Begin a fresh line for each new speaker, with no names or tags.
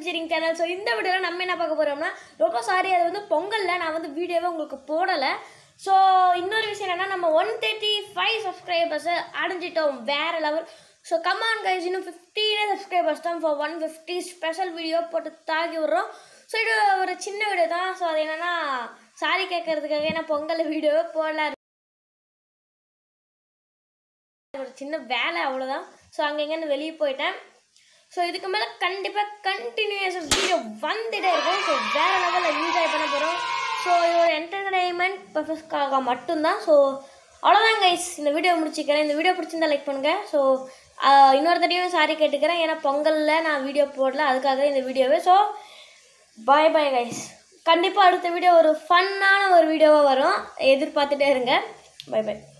engineering channel so இந்த வீடியோவில் நம்ம என்ன பார்க்க போகிறோம்னா ரொம்ப சாரி அது வந்து பொங்கலில் நான் வந்து வீடியோவே உங்களுக்கு போடலை ஸோ இன்னொரு விஷயம் என்னன்னா நம்ம ஒன் தேர்ட்டி ஃபைவ் சப்ஸ்கிரைபர்ஸை அடைஞ்சிட்டோம் வேறு லெவல் ஸோ கமான் கைஸ் இன்னும் ஃபிஃப்டீனே சப்ஸ்கிரைபர்ஸ் தான் for one fifty special video போட்டு தாக்கி விட்றோம் ஸோ இது ஒரு சின்ன வீடியோ தான் ஸோ அது என்னென்னா சாரி கேட்கறதுக்காக ஏன்னா பொங்கல் வீடியோவே போடல ஒரு சின்ன வேலை அவ்வளோதான் ஸோ அங்கங்கன்னு வெளியே போயிட்டேன் ஸோ இதுக்கு மேலே கண்டிப்பாக கண்டினியூஸ் வீடியோ வந்துட்டே இருக்கும் ஸோ வேறு லெவலில் என்ஜாய் பண்ண போகிறோம் ஸோ இது ஒரு என்டர்டைன்மெண்ட் பர்பஸ்க்காக மட்டும்தான் ஸோ அவ்வளோதான் கைஸ் இந்த வீடியோ முடிச்சுக்கிறேன் இந்த வீடியோ பிடிச்சிருந்தா லைக் பண்ணுங்கள் ஸோ இன்னொரு தடவையும் சாரி கேட்டுக்கிறேன் ஏன்னா பொங்கலில் நான் வீடியோ போடல அதுக்காக இந்த வீடியோவே ஸோ பாய் பாய் கைஸ் கண்டிப்பாக அடுத்த வீடியோ ஒரு ஃபன்னான ஒரு வீடியோவாக வரும் எதிர்பார்த்துட்டே இருங்க பை பை